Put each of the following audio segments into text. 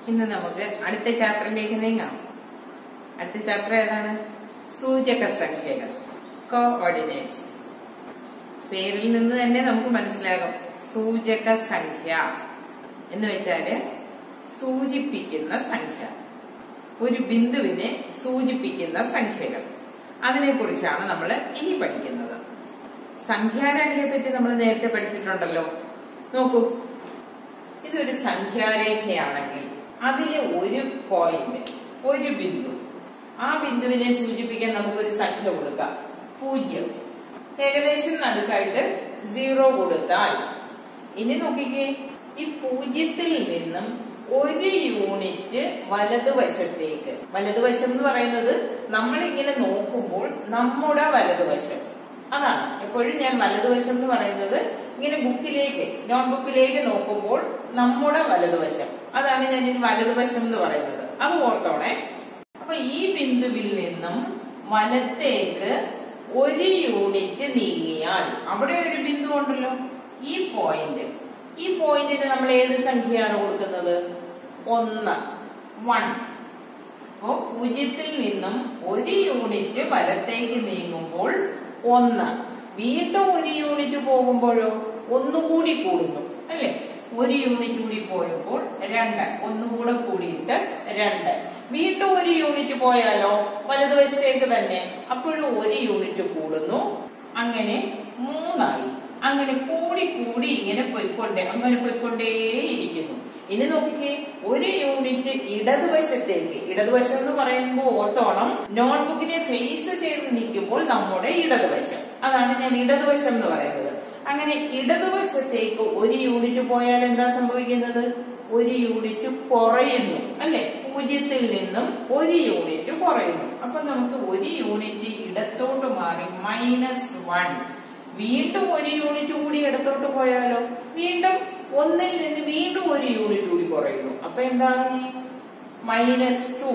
ഇന്ന് നമുക്ക് അടുത്ത ചാപ്റ്ററിലേക്ക് നീങ്ങാം അടുത്ത ചാപ്റ്റർ ഏതാണ് സൂചക സംഖ്യകൾ കോഓർഡിനേറ്റ്സ് പേരിൽ നിന്ന് തന്നെ നമുക്ക് മനസ്സിലാകും സൂചക സംഖ്യ എന്ന് വെച്ചാല് സൂചിപ്പിക്കുന്ന സംഖ്യ ഒരു ബിന്ദുവിനെ സൂചിപ്പിക്കുന്ന സംഖ്യകൾ അതിനെ കുറിച്ചാണ് നമ്മൾ ഇനി പഠിക്കുന്നത് സംഖ്യാരേഖയെ പറ്റി നമ്മൾ നേരത്തെ പഠിച്ചിട്ടുണ്ടല്ലോ നോക്കൂ ഇതൊരു സംഖ്യാരേഖയാണെങ്കിൽ അതിലെ ഒരു പോയിന്റ് ഒരു ബിന്ദു ആ ബിന്ദുവിനെ സൂചിപ്പിക്കാൻ നമുക്കൊരു സംഖ്യ കൊടുക്കാം പൂജ്യം ഏകദേശം നടുക്കായിട്ട് സീറോ കൊടുത്താൽ ഇനി നോക്കിക്കേ ഈ പൂജ്യത്തിൽ നിന്നും ഒരു യൂണിറ്റ് വലതുവശത്തേക്ക് വലതുവശം എന്ന് പറയുന്നത് നമ്മൾ ഇങ്ങനെ നോക്കുമ്പോൾ നമ്മുടെ വലതുവശം അതാണ് എപ്പോഴും ഞാൻ വലതുവശം എന്ന് പറയുന്നത് ഇങ്ങനെ ബുക്കിലേക്ക് നോട്ട് ബുക്കിലേക്ക് നോക്കുമ്പോൾ നമ്മുടെ വലതുവശം അതാണ് ഞാൻ ഇനി വലതുവശം എന്ന് പറയുന്നത് അത് ഓർത്തോണേ അപ്പൊ ഈ ബിന്ദുവിൽ നിന്നും വലത്തേക്ക് ഒരു യൂണിറ്റ് നീങ്ങിയാൽ അവിടെ ഒരു ബിന്ദു ഉണ്ടല്ലോ ഈ പോയിന്റ് ഈ പോയിന്റിന് നമ്മൾ ഏത് സംഖ്യയാണ് കൊടുക്കുന്നത് ഒന്ന് വൺ അപ്പോ പൂജ്യത്തിൽ നിന്നും ഒരു യൂണിറ്റ് വലത്തേക്ക് നീങ്ങുമ്പോൾ ഒന്ന് വീണ്ടും ഒരു യൂണിറ്റ് പോകുമ്പോഴോ ഒന്നുകൂടി കൂടുന്നു അല്ലെ ഒരു യൂണിറ്റ് കൂടി പോയപ്പോൾ രണ്ട് ഒന്നുകൂടെ കൂടിയിട്ട് രണ്ട് വീണ്ടും ഒരു യൂണിറ്റ് പോയാലോ വലതുവശത്തേക്ക് തന്നെ അപ്പോഴും ഒരു യൂണിറ്റ് കൂടുന്നു അങ്ങനെ മൂന്നായി അങ്ങനെ കൂടി കൂടി ഇങ്ങനെ പോയിക്കൊണ്ടേ അങ്ങനെ പോയിക്കൊണ്ടേയിരിക്കുന്നു ഇനി നോക്കിക്കേ ഒരു യൂണിറ്റ് ഇടതുവശത്തേക്ക് ഇടതുവശം എന്ന് പറയുമ്പോൾ ഓർത്തോണം നോട്ട്ബുക്കിനെ ഫേസ് ചെയ്ത് നിൽക്കുമ്പോൾ നമ്മുടെ ഇടതുവശം അതാണ് ഞാൻ ഇടതുവശം എന്ന് പറയുന്നത് അങ്ങനെ ഇടതുവശത്തേക്ക് ഒരു യൂണിറ്റ് പോയാൽ എന്താ സംഭവിക്കുന്നത് ഒരു യൂണിറ്റ് കുറയുന്നു അല്ലെ പൂജ്യത്തിൽ നിന്നും ഒരു യൂണിറ്റ് കുറയുന്നു അപ്പൊ നമുക്ക് ഒരു യൂണിറ്റ് ഇടത്തോട്ട് മാറി മൈനസ് വൺ വീണ്ടും ഒരു യൂണിറ്റ് കൂടി ഇടത്തോട്ട് പോയാലോ വീണ്ടും ഒന്നിൽ നിന്ന് വീണ്ടും ഒരു യൂണിറ്റ് കൂടി കുറയുന്നു അപ്പൊ എന്തായി മൈനസ് ടു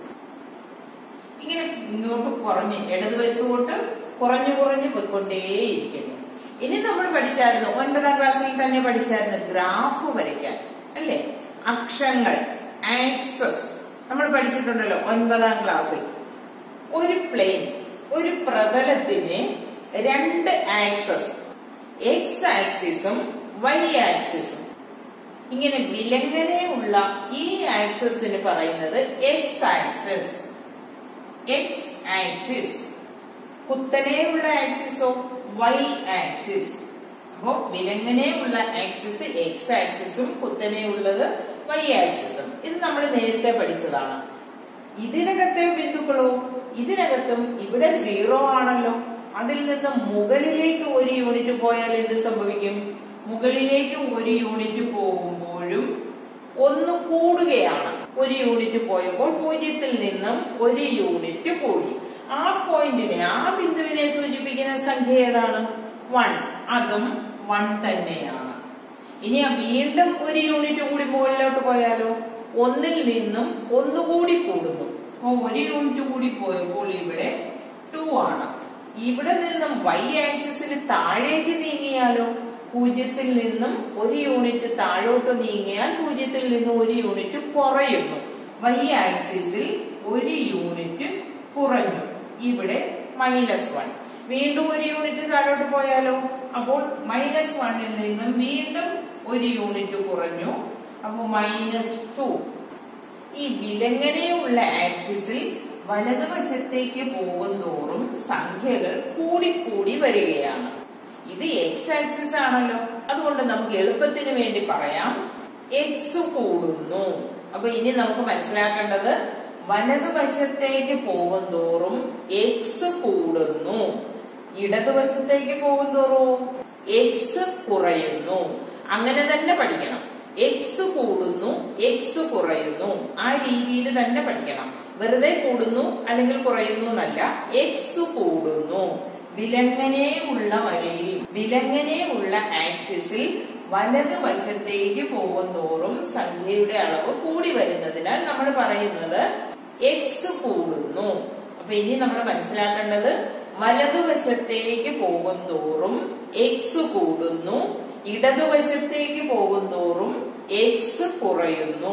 ഇങ്ങനെ ഇങ്ങോട്ട് കുറഞ്ഞ് ഇടതുവശത്തോട്ട് കുറഞ്ഞു കുറഞ്ഞു പോയിക്കൊണ്ടേയിരിക്കുന്നു ഇനി നമ്മൾ പഠിച്ചായിരുന്നു ഒൻപതാം ക്ലാസ്സിൽ തന്നെ പഠിച്ചായിരുന്നു ഗ്രാഫ് വരയ്ക്കാൻ അല്ലേ അക്ഷങ്ങൾ ആക്സസ് നമ്മൾ പഠിച്ചിട്ടുണ്ടല്ലോ ഒൻപതാം ക്ലാസ്സിൽ ഒരു പ്ലെയിൻ ഒരു പ്രതലത്തിന് രണ്ട് ആക്സസ് എക്സ് ആക്സിസും വൈ ആക്സിസും ഇങ്ങനെ വിലങ്ങനെയുള്ള ഈ ആക്സസിന് പറയുന്നത് എക്സ് ആക്സിസ് എക്സ് ആക്സിസ് കുത്തനെയുള്ള ആക്സിസോ വൈ ആക്സിസ് അപ്പോ വിലങ്ങനെയുള്ള ആക്സിസ് എക്സ് ആക്സിസും കുത്തനെയുള്ളത് വൈ ആക്സിസും ഇത് നമ്മൾ നേരത്തെ പഠിച്ചതാണ് ഇതിനകത്തെ ബിന്ദുക്കളോ ഇതിനകത്തും ഇവിടെ സീറോ ആണല്ലോ അതിൽ നിന്ന് മുകളിലേക്ക് ഒരു യൂണിറ്റ് പോയാൽ എന്ത് സംഭവിക്കും മുകളിലേക്ക് ഒരു യൂണിറ്റ് പോകുമ്പോഴും ഒന്ന് കൂടുകയാണ് ഒരു യൂണിറ്റ് പോയപ്പോൾ പൂജ്യത്തിൽ നിന്നും ഒരു യൂണിറ്റ് കൂടി ആ പോയിന്റിനെ ആ ബിന്ദുവിനെ സൂചിപ്പിക്കുന്ന സംഖ്യ ഏതാണ് വൺ അതും വൺ തന്നെയാണ് ഇനി വീണ്ടും ഒരു യൂണിറ്റ് കൂടി മുകളിലോട്ട് പോയാലോ ഒന്നിൽ നിന്നും ഒന്നുകൂടി കൂടുന്നു അപ്പൊ ഒരു യൂണിറ്റ് കൂടി പോയപ്പോൾ ഇവിടെ ടു ആണ് ഇവിടെ നിന്നും വൈ ആക്സിസിന് താഴേക്ക് നീങ്ങിയാലോ പൂജ്യത്തിൽ നിന്നും ഒരു യൂണിറ്റ് താഴോട്ട് നീങ്ങിയാൽ പൂജ്യത്തിൽ നിന്നും ഒരു യൂണിറ്റ് കുറയുന്നു വൈ ആക്സിസിൽ ഒരു യൂണിറ്റ് കുറഞ്ഞു ഇവിടെ മൈനസ് വൺ വീണ്ടും ഒരു യൂണിറ്റ് താഴോട്ട് പോയാലോ അപ്പോൾ മൈനസ് വണ്ണിൽ നിന്നും വീണ്ടും ഒരു യൂണിറ്റ് കുറഞ്ഞു അപ്പൊ മൈനസ് ടു ഈ വിലങ്ങനെയുള്ള ആക്സിസിൽ വലതുവശത്തേക്ക് പോകുന്തോറും സംഖ്യകൾ കൂടിക്കൂടി വരികയാണ് ഇത് എക്സ് ആക്സിസ് ആണല്ലോ അതുകൊണ്ട് നമുക്ക് എളുപ്പത്തിന് വേണ്ടി പറയാം എക്സ് കൂടുന്നു അപ്പൊ ഇനി നമുക്ക് മനസ്സിലാക്കേണ്ടത് വലതുവശത്തേക്ക് പോകുന്തോറും എക്സ് കൂടുന്നു ഇടതുവശത്തേക്ക് പോകുന്തോറും എക്സ് കുറയുന്നു അങ്ങനെ തന്നെ പഠിക്കണം എക്സ് കൂടുന്നു എക്സ് കുറയുന്നു ആ രീതിയിൽ തന്നെ പഠിക്കണം വെറുതെ കൂടുന്നു അല്ലെങ്കിൽ കുറയുന്നു എന്നല്ല എക്സ് കൂടുന്നു വിലങ്ങനെ ഉള്ള വരയിൽ വിലങ്ങനെ ഉള്ള ആക്സിസിൽ വലതുവശത്തേക്ക് പോകുന്തോറും സംഖ്യയുടെ അളവ് കൂടി വരുന്നതിനാൽ നമ്മൾ പറയുന്നത് എക്സ് കൂടുന്നു അപ്പൊ ഇനി നമ്മൾ മനസ്സിലാക്കേണ്ടത് വലതുവശത്തേക്ക് പോകുന്തോറും എക്സ് കൂടുന്നു ഇടതുവശത്തേക്ക് പോകുന്തോറും എക്സ് കുറയുന്നു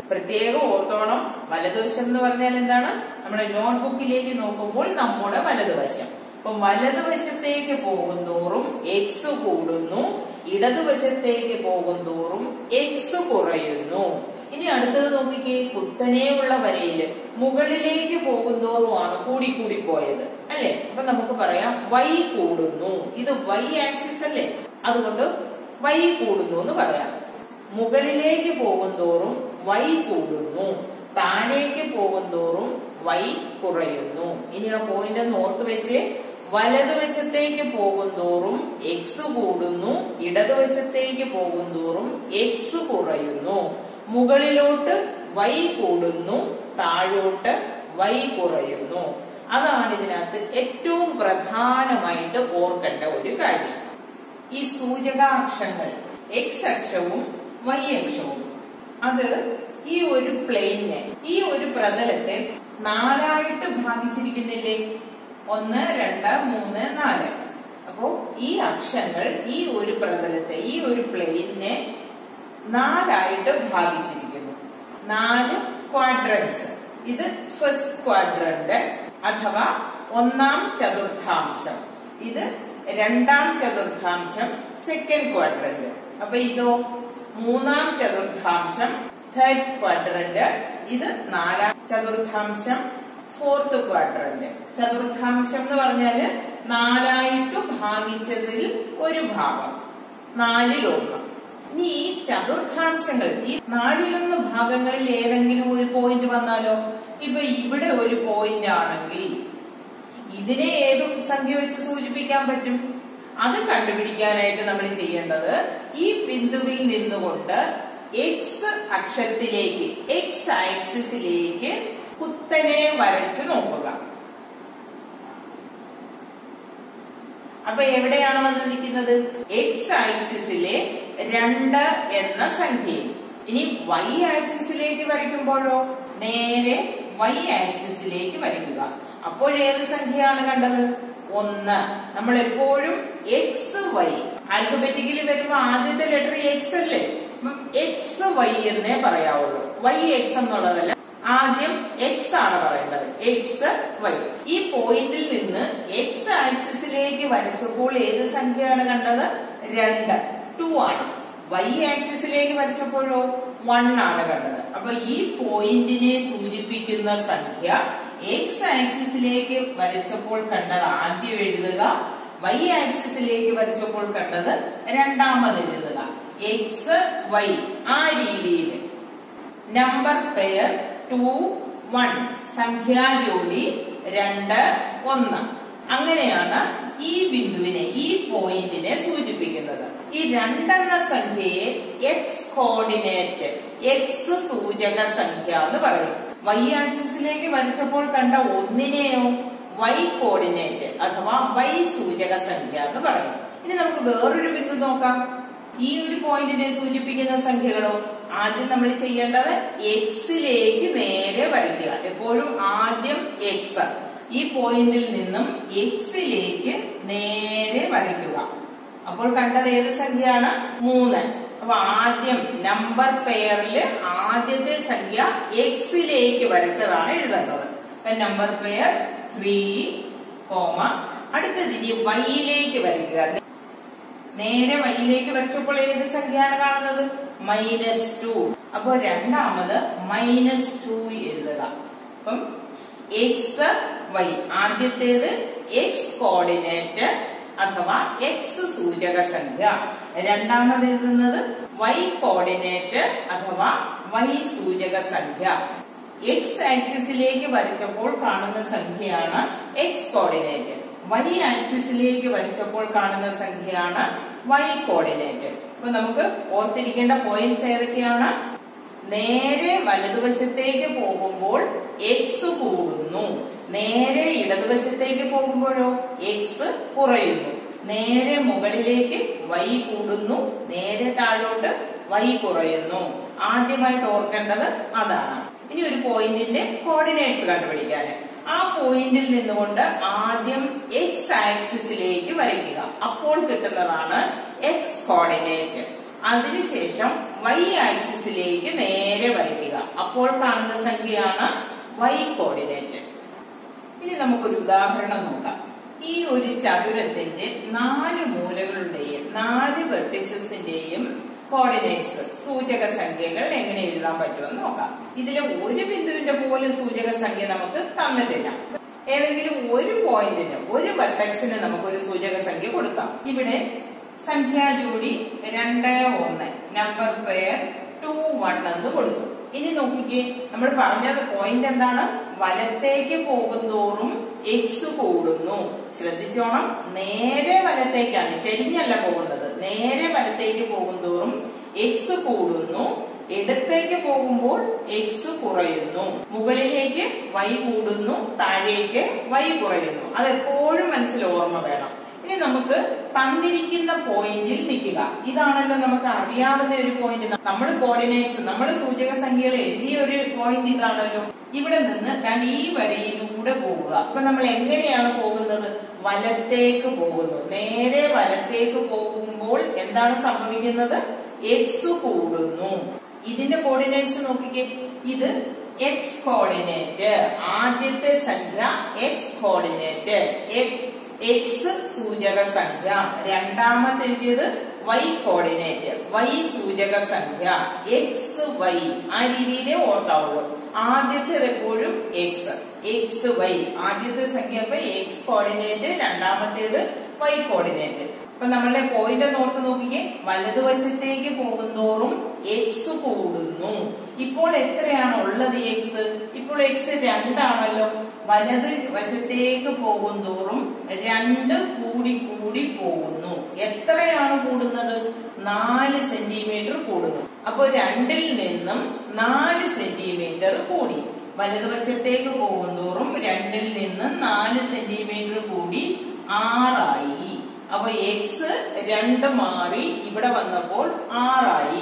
പ്രത്യേകം ഓർത്തോണം വലതുവശം എന്ന് പറഞ്ഞാൽ എന്താണ് നമ്മുടെ നോട്ട്ബുക്കിലേക്ക് നോക്കുമ്പോൾ നമ്മുടെ വലതുവശം അപ്പൊ വലതുവശത്തേക്ക് പോകുന്തോറും എക്സ് കൂടുന്നു ഇടതുവശത്തേക്ക് പോകുന്തോറും എക്സ് കുറയുന്നു ഇനി അടുത്തത് നോക്കിക്കേ കുത്തനെയുള്ള വരയില് മുകളിലേക്ക് പോകുന്തോറുമാണ് കൂടി കൂടി പോയത് അല്ലെ അപ്പൊ നമുക്ക് പറയാം വൈ കൂടുന്നു ഇത് വൈ ആക്സിസ് അല്ലേ അതുകൊണ്ട് വൈ കൂടുന്നു എന്ന് പറയാം മുകളിലേക്ക് പോകുന്തോറും വൈ കൂടുന്നു താഴേക്ക് പോകുന്തോറും വൈ കുറയുന്നു ഇനി ആ പോയിന്റ് ഒന്ന് ഓർത്ത് വെച്ച് വലതുവശത്തേക്ക് പോകുന്തോറും എക്സ് കൂടുന്നു ഇടതുവശത്തേക്ക് പോകുന്തോറും എക്സ് കുറയുന്നു മുകളിലോട്ട് വൈ കൂടുന്നു താഴോട്ട് വൈ കുറയുന്നു അതാണ് ഇതിനകത്ത് ഏറ്റവും പ്രധാനമായിട്ട് ഓർക്കേണ്ട ഒരു കാര്യം ഈ സൂചകാക്ഷങ്ങൾ എക്സ് അക്ഷവും വൈ അക്ഷവും അത് ഈ ഒരു പ്ലെയിനെ ഈ ഒരു പ്രതലത്തെ നാലായിട്ട് ഭാഗിച്ചിരിക്കുന്നില്ലേ ഒന്ന് രണ്ട് മൂന്ന് നാല് അപ്പോ ഈ അക്ഷങ്ങൾ ഈ ഒരു പ്രതലത്തെ ഈ ഒരു പ്ലെയിനെ നാലായിട്ട് ഭാഗിച്ചിരിക്കുന്നു നാല് ക്വാഡ്രൻസ് ഇത് ഫസ്റ്റ് ക്വാഡ്രന്റ് അഥവാ ഒന്നാം ചതുർത്ഥാംശം ഇത് രണ്ടാം ചതുർത്ഥാംശം സെക്കൻഡ് ക്വാഡ്രന്റ് അപ്പൊ ഇതോ മൂന്നാം ചതുർത്ഥാംശം തേർഡ് ക്വാഡ്രന്റ് ഇത് നാലാം ചതുർത്ഥാംശം ഫോർത്ത് ക്വാഡ്രന്റ് ചതുർത്ഥാംശം എന്ന് പറഞ്ഞാല് നാലായിട്ട് ഭാഗിച്ചതിൽ ഒരു ഭാഗം നാലിലൊന്ന് ഇനി ഈ ചതുർത്ഥാംശങ്ങൾ ഈ നാലിലൊന്ന് ഭാഗങ്ങളിൽ ഏതെങ്കിലും ഒരു പോയിന്റ് വന്നാലോ ഇപ്പൊ ഇവിടെ ഒരു പോയിന്റ് ആണെങ്കിൽ ഇതിനെ ഏത് സംഖ്യ വെച്ച് സൂചിപ്പിക്കാൻ പറ്റും അത് കണ്ടുപിടിക്കാനായിട്ട് നമ്മൾ ചെയ്യേണ്ടത് ഈ ബിന്ദുവിൽ നിന്നുകൊണ്ട് എക്സ് അക്ഷത്തിലേക്ക് എക്സ് ആക്സിസിലേക്ക് കുത്തനെ വരച്ചു നോക്കുക അപ്പൊ എവിടെയാണ് വന്ന് നിൽക്കുന്നത് എക്സ് ആക്സിസിലെ രണ്ട് എന്ന സംഖ്യയിൽ ഇനി വൈ ആക്സിസിലേക്ക് വരയ്ക്കുമ്പോഴോ നേരെ വൈ ആക്സിസിലേക്ക് വരയ്ക്കുക അപ്പോൾ ഏത് സംഖ്യയാണ് കണ്ടത് ഒന്ന് നമ്മൾ എപ്പോഴും എക്സ് വൈ ആൽഫബറ്റിക്കലി വരുമ്പോ ആദ്യത്തെ ലെറ്റർ എക്സ് അല്ലേ എക്സ് വൈ എന്നേ പറയാവുള്ളൂ വൈ എക്സ് എന്നുള്ളതല്ല ആദ്യം എക്സ് ആണ് പറയേണ്ടത് എക്സ് വൈ ഈ പോയിന്റിൽ നിന്ന് എക്സ് ആക്സിസിലേക്ക് വരച്ചപ്പോൾ ഏത് സംഖ്യയാണ് കണ്ടത് രണ്ട് ടു ആണ് വൈ ആക്സിസിലേക്ക് വരച്ചപ്പോഴോ വൺ ആണ് കണ്ടത് അപ്പൊ ഈ പോയിന്റിനെ സൂചിപ്പിക്കുന്ന സംഖ്യ എക്സ് ആക്സിസിലേക്ക് വരച്ചപ്പോൾ കണ്ടത് ആദ്യം എഴുതുക വൈ ആക്സിസിലേക്ക് വരച്ചപ്പോൾ കണ്ടത് രണ്ടാമത് എഴുതുക എക്സ് വൈ ആ രീതിയിൽ നമ്പർ പെയർ ടു വൺ സംഖ്യാജോഡി രണ്ട് ഒന്ന് അങ്ങനെയാണ് ഈ ബിന്ദുവിനെ ഈ പോയിന്റിനെ സൂചിപ്പിക്കുന്നത് ഈ രണ്ടെണ്ണ സംഖ്യയെ എക്സ് കോർഡിനേറ്റ് എക്സ് സൂചക സംഖ്യ എന്ന് പറയും വൈ ആക്സിസിലേക്ക് വരച്ചപ്പോൾ കണ്ട ഒന്നിനെയോ വൈ കോർഡിനേറ്റ് അഥവാ വൈ സൂചക സംഖ്യ എന്ന് പറയും ഇനി നമുക്ക് വേറൊരു ബിന്ദു നോക്കാം ഈ ഒരു പോയിന്റിനെ സൂചിപ്പിക്കുന്ന സംഖ്യകളോ ആദ്യം നമ്മൾ ചെയ്യേണ്ടത് എക്സിലേക്ക് നേരെ വരയ്ക്കുക എപ്പോഴും ആദ്യം എക്സ് ഈ പോയിന്റിൽ നിന്നും എക്സിലേക്ക് നേരെ വരയ്ക്കുക അപ്പോൾ കണ്ടത് ഏത് സംഖ്യയാണ് മൂന്ന് അപ്പൊ ആദ്യം നമ്പർ പെയറിൽ ആദ്യത്തെ സംഖ്യ എക്സിലേക്ക് വരച്ചതാണ് എഴുതേണ്ടത് അപ്പൊ നമ്പർ പെയർ ത്രീ കോമ അടുത്തത് ഇനി വൈയിലേക്ക് വരയ്ക്കുക നേരെ വൈയിലേക്ക് വരച്ചപ്പോൾ ഏത് സംഖ്യയാണ് കാണുന്നത് മൈനസ് ടു അപ്പൊ രണ്ടാമത് മൈനസ് ടു എഴുതുക അപ്പം എക്സ് വൈ ആദ്യത്തേത് എക്സ് കോർഡിനേറ്റ് അഥവാ എക്സ് സൂചക സംഖ്യ രണ്ടാമത് എഴുതുന്നത് വൈ കോർഡിനേറ്റ് അഥവാ വൈ സൂചക സംഖ്യ എക്സ് ആക്സിസിലേക്ക് വരച്ചപ്പോൾ കാണുന്ന സംഖ്യയാണ് എക്സ് കോർഡിനേറ്റ് വൈ ആക്സിസിലേക്ക് വരച്ചപ്പോൾ കാണുന്ന സംഖ്യയാണ് വൈ കോർഡിനേറ്റ് അപ്പൊ നമുക്ക് ഓർത്തിരിക്കേണ്ട പോയിന്റ്സ് ഏതൊക്കെയാണ് നേരെ വലതുവശത്തേക്ക് പോകുമ്പോൾ എക്സ് കൂടുന്നു നേരെ ഇടതുവശത്തേക്ക് പോകുമ്പോഴോ എക്സ് കുറയുന്നു നേരെ മുകളിലേക്ക് വൈ കൂടുന്നു നേരെ താഴോട്ട് വൈ കുറയുന്നു ആദ്യമായിട്ട് ഓർക്കേണ്ടത് അതാണ് ഇനി ഒരു പോയിന്റിന്റെ കോർഡിനേറ്റ്സ് കണ്ടുപിടിക്കാൻ ആ പോയിന്റിൽ നിന്നുകൊണ്ട് ആദ്യം എക്സ് ആക്സിസിലേക്ക് വരയ്ക്കുക അപ്പോൾ കിട്ടുന്നതാണ് എക്സ് കോർഡിനേറ്റ് അതിനുശേഷം വൈ ആക്സിസിലേക്ക് നേരെ വരയ്ക്കുക അപ്പോൾ കാണുന്ന സംഖ്യയാണ് വൈ കോർഡിനേറ്റ് ഇനി നമുക്കൊരു ഉദാഹരണം നോക്കാം ഈ ഒരു ചതുരത്തിന്റെ നാല് മൂലകളുടെയും നാല് വെർട്ടിസസിന്റെയും കോർഡിനേറ്റ്സ് സൂചക സംഖ്യകൾ എങ്ങനെ എഴുതാൻ പറ്റുമെന്ന് നോക്കാം ഇതിലെ ഒരു ബിന്ദുവിന്റെ പോലും സൂചക സംഖ്യ നമുക്ക് തന്നിട്ടില്ല ഏതെങ്കിലും ഒരു പോയിന്റിന് ഒരു വെർട്ടക്സിന് നമുക്ക് ഒരു സൂചക സംഖ്യ കൊടുക്കാം ഇവിടെ സംഖ്യാജോഡി രണ്ട് ഒന്ന് നമ്പർ പെയർ ടു വൺ എന്ന് കൊടുത്തു ഇനി നോക്കിക്കേ നമ്മൾ പറഞ്ഞത് പോയിന്റ് എന്താണ് വലത്തേക്ക് പോകുന്തോറും എക്സ് കൂടുന്നു ശ്രദ്ധിച്ചോണം നേരെ വലത്തേക്കാണ് ചെരിഞ്ഞല്ല പോകുന്നത് നേരെ വലത്തേക്ക് പോകുന്തോറും എക്സ് കൂടുന്നു ഇടത്തേക്ക് പോകുമ്പോൾ എക്സ് കുറയുന്നു മുകളിലേക്ക് വൈ കൂടുന്നു താഴേക്ക് വൈ കുറയുന്നു അത് എപ്പോഴും മനസ്സിൽ ഓർമ്മ വേണം ഇനി നമുക്ക് തന്നിരിക്കുന്ന പോയിന്റിൽ നിൽക്കുക ഇതാണല്ലോ നമുക്ക് അറിയാവുന്ന ഒരു പോയിന്റ് നമ്മൾ കോർഡിനേറ്റ്സ് നമ്മൾ സൂചക സംഖ്യകൾ എഴുതിയ ഒരു പോയിന്റ് ഇതാണല്ലോ ഇവിടെ നിന്ന് ദാണ്ട് ഈ വരയിലൂടെ പോവുക അപ്പൊ നമ്മൾ എങ്ങനെയാണ് പോകുന്നത് വലത്തേക്ക് പോകുന്നു നേരെ വലത്തേക്ക് പോകുമ്പോൾ എന്താണ് സംഭവിക്കുന്നത് എക്സ് കൂടുന്നു ഇതിന്റെ കോർഡിനേറ്റ്സ് നോക്കിക്കേ ഇത് എക്സ് കോർഡിനേറ്റ് ആദ്യത്തെ സംഖ്യ എക്സ് കോർഡിനേറ്റ് എക്സ് സൂചക സംഖ്യ രണ്ടാമത്തെ എഴുതിയത് വൈ കോർഡിനേറ്റ് വൈ സൂചക സംഖ്യ എക്സ് വൈ ആ രീതിയിലേ ഓർക്കാവുള്ളൂ ആദ്യത്തേത് എപ്പോഴും എക്സ് എക്സ് വൈ ആദ്യത്തെ സംഖ്യ അപ്പൊ എക്സ് കോർഡിനേറ്റ് രണ്ടാമത്തേത് വൈ കോർഡിനേറ്റ് അപ്പൊ നമ്മളുടെ പോയിന്റ് ഓർത്ത് നോക്കിക്കേ വലതുവശത്തേക്ക് പോകുന്തോറും എക്സ് കൂടുന്നു ഇപ്പോൾ എത്രയാണ് ഉള്ളത് എക്സ് ഇപ്പോൾ എക്സ് രണ്ടാണല്ലോ വലത് വശത്തേക്ക് പോകുന്തോറും രണ്ട് കൂടി കൂടി പോകുന്നു എത്രയാണ് കൂടുന്നത് നാല് സെന്റിമീറ്റർ കൂടുന്നു അപ്പൊ രണ്ടിൽ നിന്നും നാല് സെന്റിമീറ്റർ കൂടി വലതുവശത്തേക്ക് പോകുന്തോറും രണ്ടിൽ നിന്ന് നാല് സെന്റിമീറ്റർ കൂടി ആറായി അപ്പൊ എക്സ് രണ്ട് മാറി ഇവിടെ വന്നപ്പോൾ ആറായി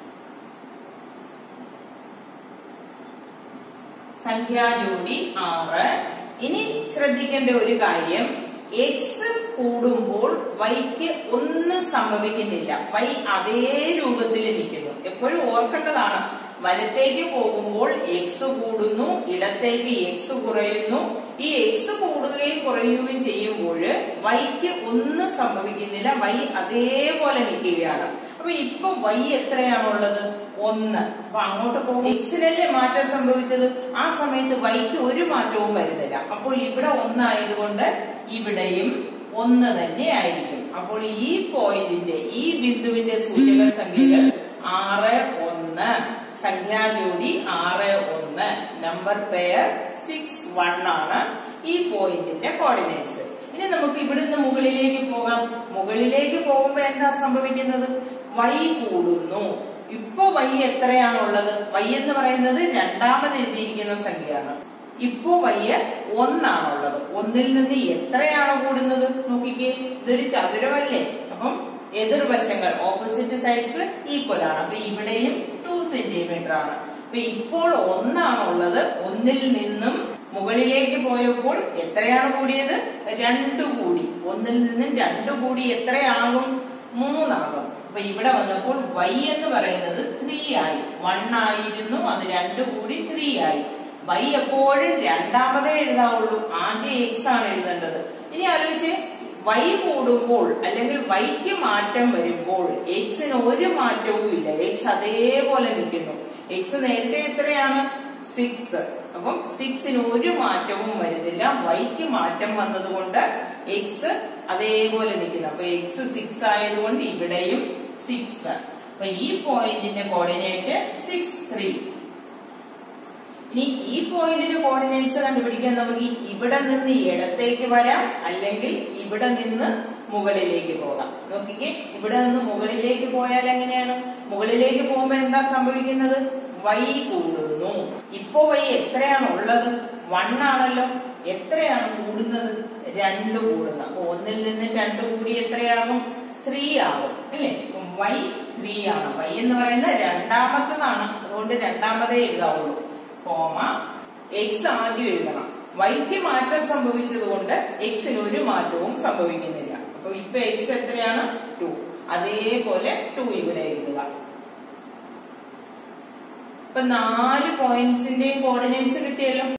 സംഖ്യാജോഡി ആറ് ഇനി ശ്രദ്ധിക്കേണ്ട ഒരു കാര്യം എക്സ് കൂടുമ്പോൾ വൈക്ക് ഒന്നും സംഭവിക്കുന്നില്ല വൈ അതേ രൂപത്തിൽ നിൽക്കുന്നു എപ്പോഴും ഓർക്കേണ്ടതാണ് വലത്തേക്ക് പോകുമ്പോൾ എക്സ് കൂടുന്നു ഇടത്തേക്ക് എക്സ് കുറയുന്നു ഈ എക്സ് കൂടുകയും കുറയുകയും ചെയ്യുമ്പോൾ വൈക്ക് ഒന്നും സംഭവിക്കുന്നില്ല വൈ അതേപോലെ നിൽക്കുകയാണ് അപ്പൊ ഇപ്പൊ വൈ എത്രയാണുള്ളത് ഒന്ന് അപ്പൊ അങ്ങോട്ട് പോകും എക്സിനല്ലേ മാറ്റം സംഭവിച്ചത് ആ സമയത്ത് വൈക്ക് ഒരു മാറ്റവും വരുന്നില്ല അപ്പോൾ ഇവിടെ ഒന്നായതുകൊണ്ട് ഇവിടെയും ഒന്ന് തന്നെ ആയിരിക്കും അപ്പോൾ ഈ പോയിന്റിന്റെ ഈ ബിന്ദുവിന്റെ സൂചക സംഖ്യകൾ ആറ് ഒന്ന് സംഖ്യാജോഡി ആറ് ഒന്ന് നമ്പർ പെയർ സിക്സ് വൺ ആണ് ഈ പോയിന്റിന്റെ കോർഡിനേറ്റ്സ് ഇനി നമുക്ക് ഇവിടുന്ന് മുകളിലേക്ക് പോകാം മുകളിലേക്ക് പോകുമ്പോ എന്താ സംഭവിക്കുന്നത് വൈ കൂടുന്നു ഇപ്പൊ വൈ എത്രയാണുള്ളത് വൈ എന്ന് പറയുന്നത് രണ്ടാമത് എഴുതിയിരിക്കുന്ന സംഖ്യയാണ് ഇപ്പൊ വൈ ഒന്നാണുള്ളത് ഒന്നിൽ നിന്ന് എത്രയാണ് കൂടുന്നത് നോക്കിക്കേ ഇതൊരു ചതുരമല്ലേ അപ്പം എതിർവശങ്ങൾ ഓപ്പോസിറ്റ് സൈഡ്സ് ഈക്വൽ ആണ് അപ്പൊ ഇവിടെയും ടു സെന്റിമീറ്റർ ആണ് അപ്പൊ ഇപ്പോൾ ഒന്നാണുള്ളത് ഒന്നിൽ നിന്നും മുകളിലേക്ക് പോയപ്പോൾ എത്രയാണ് കൂടിയത് രണ്ടു കൂടി ഒന്നിൽ നിന്നും രണ്ടു കൂടി എത്രയാകും മൂന്നാകും അപ്പൊ ഇവിടെ വന്നപ്പോൾ y എന്ന് പറയുന്നത് ത്രീ ആയി വൺ ആയിരുന്നു അത് രണ്ടു കൂടി ത്രീ ആയി y എപ്പോഴും രണ്ടാമതേ എഴുതാവുള്ളൂ ആദ്യം എക്സ് ആണ് എഴുതേണ്ടത് ഇനി ആലോചിച്ച് y കൂടുമ്പോൾ അല്ലെങ്കിൽ വൈക്ക് മാറ്റം വരുമ്പോൾ എക്സിന് ഒരു മാറ്റവും ഇല്ല എക്സ് അതേപോലെ നിൽക്കുന്നു എക്സ് നേരത്തെ എത്രയാണ് സിക്സ് അപ്പം സിക്സിന് ഒരു മാറ്റവും വരുന്നില്ല വൈക്ക് മാറ്റം വന്നതുകൊണ്ട് എക്സ് അതേപോലെ നിൽക്കുന്നു അപ്പൊ എക്സ് സിക്സ് ആയതുകൊണ്ട് ഇവിടെയും സിക്സ് അപ്പൊ ഈ പോയിന്റിന്റെ കോർഡിനേറ്റ് സിക്സ് ത്രീ ഇനി ഈ പോയിന്റിന്റെ കോർഡിനേറ്റ്സ് കണ്ടുപിടിക്കാൻ നമുക്ക് ഇവിടെ നിന്ന് ഇടത്തേക്ക് വരാം അല്ലെങ്കിൽ ഇവിടെ നിന്ന് മുകളിലേക്ക് പോകാം നോക്കിക്കേ ഇവിടെ നിന്ന് മുകളിലേക്ക് പോയാൽ എങ്ങനെയാണ് മുകളിലേക്ക് പോകുമ്പോ എന്താ സംഭവിക്കുന്നത് വൈ കൂടുന്നു ഇപ്പോ വൈ എത്രയാണ് ഉള്ളത് വൺ ആണല്ലോ എത്രയാണ് കൂടുന്നത് രണ്ട് കൂടുന്നു അപ്പൊ ഒന്നിൽ നിന്ന് രണ്ട് കൂടി എത്രയാകും ത്രീ ആകും അല്ലേ വൈ ത്രീ ആണ് വൈ എന്ന് പറയുന്നത് രണ്ടാമത്തതാണ് അതുകൊണ്ട് രണ്ടാമതേ എഴുതാവുള്ളൂ കോമ എക്സ് ആദ്യം എഴുതണം വൈക്ക് മാറ്റം സംഭവിച്ചത് കൊണ്ട് എക്സിന് ഒരു മാറ്റവും സംഭവിക്കുന്നില്ല അപ്പൊ ഇപ്പൊ എക്സ് എത്രയാണ് ടു അതേപോലെ ടു ഇവിടെ എഴുതുക അപ്പൊ നാല് പോയിന്റ്സിന്റെയും കോർഡിനേറ്റ്സ് കിട്ടിയല്ലോ